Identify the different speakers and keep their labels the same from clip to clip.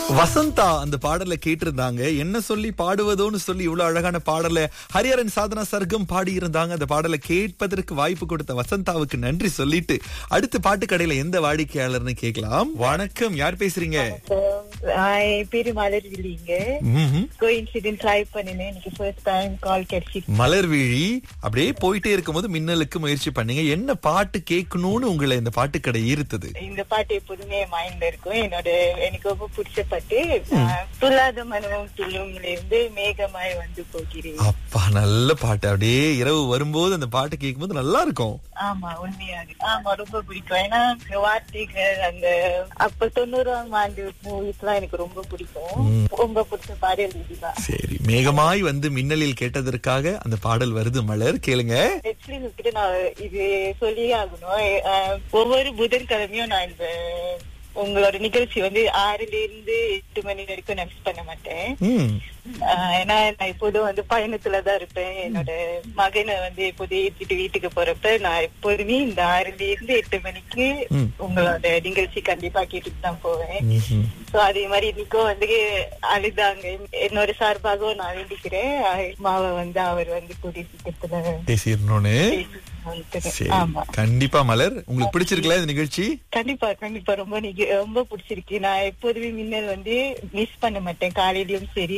Speaker 1: வசந்தா அந்த பாடலை கேட்டிருந்தாங்க என்ன சொல்லி பாடுவதோன்னு சொல்லி இவ்வளவு அழகான பாடலை ஹரிஹரன் சாதனா சர்க்கம் பாடி இருந்தாங்க அந்த பாடலை கேட்பதற்கு வாய்ப்பு கொடுத்த வசந்தாவுக்கு நன்றி சொல்லிட்டு அடுத்த பாட்டு கடையில எந்த வாடிக்கையாளர்னு கேட்கலாம் வணக்கம் யார் பேசுறீங்க
Speaker 2: என் பேரு மலர்விழிங்க
Speaker 1: ம்ஹும்.
Speaker 2: கோயின்சிடென்ட் ட்ரை பண்ணினேன் எனக்கு ஃபர்ஸ்ட் டைம் கால் கிடைச்சி
Speaker 1: மலர்விழி அப்படியே போயிட்டே இருக்கும்போது மின்னலுக்கு முயற்சி பண்ணீங்க என்ன பாட்டு கேட்கணும்னு உங்களை இந்த பாட்டு கடை ஈர்த்தது
Speaker 2: இந்த பாட்டு எப்போதுமே என் மைண்ட்ல இருக்கும் என்னோட எனக்கு ரொம்ப பிடிச்ச பாட்டு அஹ், துள்ளாத மனமும் துள்ளும்ல இருந்து மேகமாய் வந்து போகிறேன்
Speaker 1: அப்பா நல்ல பாட்டு அப்படியே இரவு வரும்போது அந்த பாட்டு கேட்கும்போது நல்லா இருக்கும்
Speaker 2: ஆமா உண்மையாக ஆமா ரொம்ப பிடிக்கும் ஏன்னா இந்த வார்த்தைகள் அந்த அப்ப தொண்ணூறாம் ஆண்டு மூவிஸ் எல்லாம் எனக்கு ரொம்ப பிடிக்கும் ரொம்ப பிடிச்ச பாடல் இதுதான்
Speaker 1: சரி மேகமாய் வந்து மின்னலில் கேட்டதற்காக அந்த பாடல் வருது மலர் கேளுங்க
Speaker 2: ஆக்சுவலி உங்ககிட்ட நான் இது சொல்லியே ஆகணும் அஹ், ஒவ்வொரு புதன்கிழமையும் நான் இந்த உங்களோட நிகழ்ச்சி வந்து ஆறுல இருந்து எட்டு மணி வரைக்கும் நான் மிஸ் பண்ண மாட்டேன்
Speaker 1: ம்
Speaker 2: ஆஹ் ஏன்னா நான் எப்போதும் வந்து பயணத்துலதான் இருப்பேன் என்னோட மகனை வந்து எப்போதும் ஏற்றிட்டு வீட்டுக்கு போறப்ப நான் எப்போதுமே இந்த ஆறுல இருந்து எட்டு மணிக்கு
Speaker 1: ம்.
Speaker 2: உங்களோட நிகழ்ச்சி கண்டிப்பா கேட்டுட்டு தான் போவேன்
Speaker 1: ம்ஹும்.
Speaker 2: சோ அதே மாதிரி இன்னைக்கும் வந்து அழுதாங்க என்னோட சார்பாகவும் நான் வேண்டிக்கிறேன் மாவை வந்து அவர் வந்து கூடிய சீக்கிரத்துல
Speaker 1: பேசிடணும்னு
Speaker 2: வந்துட்டு.
Speaker 1: சரி
Speaker 2: ஆமா
Speaker 1: கண்டிப்பா மலர் உங்களுக்கு பிடிச்சிருக்கல இந்த நிகழ்ச்சி
Speaker 2: கண்டிப்பா கண்டிப்பா ரொம்ப நீங்க ரொம்ப பிடிச்சிருக்கு நான் எப்போதுமே மின்னல் வந்து மிஸ் பண்ண மாட்டேன் காலையிலயும் சரி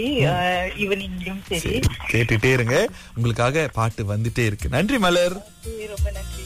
Speaker 2: ஈவினிங்லயும் சரி
Speaker 1: சரி கேட்டுட்டே இருங்க உங்களுக்காக பாட்டு வந்துட்டே இருக்கு நன்றி மலர்
Speaker 2: ரொம்ப நன்றி